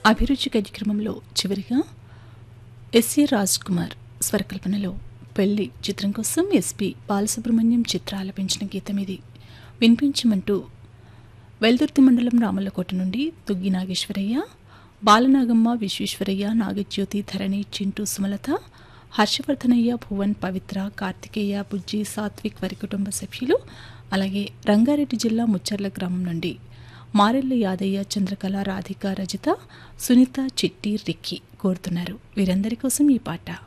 అభిరుచి కార్యక్రమంలో చివరిగా ఎస్ఏ రాజ్ కుమార్ స్వరకల్పనలో పెళ్లి చిత్రం కోసం ఎస్పి బాలసుబ్రహ్మణ్యం చిత్ర ఆలపించిన గీతం ఇది వినిపించమంటూ వెల్దుర్తి మండలం రామల్లకోట నుండి తుగ్గి నాగేశ్వరయ్య బాలనాగమ్మ విశ్వేశ్వరయ్య నాగజ్యోతి ధరణి చింటూ సుమలత హర్షవర్ధనయ్య భువన్ పవిత్ర కార్తికేయ బుజ్జి సాత్విక్ వారి కుటుంబ సభ్యులు అలాగే రంగారెడ్డి జిల్లా ముచ్చర్ల గ్రామం నుండి మారెల్ల యాదయ్య చంద్రకళ రాధిక రజిత సునీత చిట్టి రిక్కి కోరుతున్నారు వీరందరి కోసం ఈ పాట